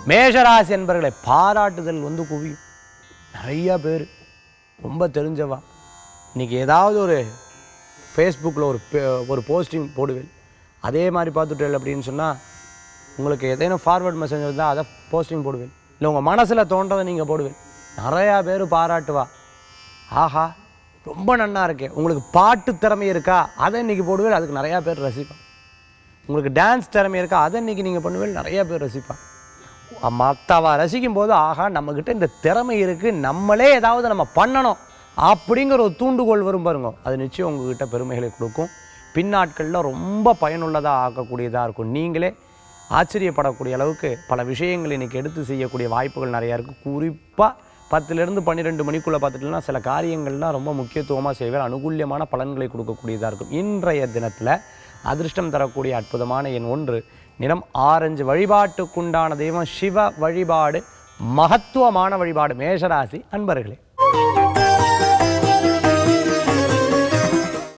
மேஷராசி என்பர்களை பாராட்டுதல் வந்து குவியும் நிறைய பேர் ரொம்ப தெரிஞ்சவா இன்னைக்கு ஏதாவது ஒரு ஃபேஸ்புக்கில் ஒரு பே- ஒரு போஸ்டிங் போடுவேன் அதே மாதிரி பார்த்துட்டேன் அப்படின்னு சொன்னால் உங்களுக்கு ஏதேனும் ஃபார்வர்ட் மெசேஜ் இருந்தால் அதை போஸ்டிங் போடுவேன் இல்லை உங்கள் மனசில் தோன்றதை நீங்கள் போடுவேன் நிறையா பேர் பாராட்டுவா ஆஹா ரொம்ப நன்னா இருக்கே உங்களுக்கு பாட்டு திறமை இருக்கா அதை இன்னைக்கு போடுவேன் அதுக்கு நிறையா பேர் ரசிப்பான் உங்களுக்கு டான்ஸ் திறமை இருக்கா அதை இன்னைக்கு நீங்கள் பண்ணுவேன் நிறைய பேர் ரசிப்பான் மற்றவ ரசிக்கும் போது ஆஹா நம்மக்கிட்ட இந்த திறமை இருக்குது நம்மளே ஏதாவது நம்ம பண்ணணும் அப்படிங்கிற ஒரு தூண்டுகோல் வரும் பாருங்க அது நிச்சயம் உங்ககிட்ட பெருமைகளை கொடுக்கும் பின்னாட்களில் ரொம்ப பயனுள்ளதாக ஆக்கக்கூடியதாக இருக்கும் நீங்களே ஆச்சரியப்படக்கூடிய அளவுக்கு பல விஷயங்கள் இன்னைக்கு எடுத்து செய்யக்கூடிய வாய்ப்புகள் நிறையா இருக்குது குறிப்பாக பத்துலேருந்து பன்னிரெண்டு மணிக்குள்ளே பார்த்துட்டோம்னா சில காரியங்கள்லாம் ரொம்ப முக்கியத்துவமாக செய்வேன் அனுகூல்யமான பலன்களை கொடுக்கக்கூடியதாக இருக்கும் இன்றைய தினத்தில் அதிர்ஷ்டம் தரக்கூடிய அற்புதமான எண் ஒன்று நிறம் ஆரஞ்சு வழிபாட்டுக்குண்டான தெய்வம் சிவ வழிபாடு மகத்துவமான வழிபாடு மேஷராசி அன்பர்களே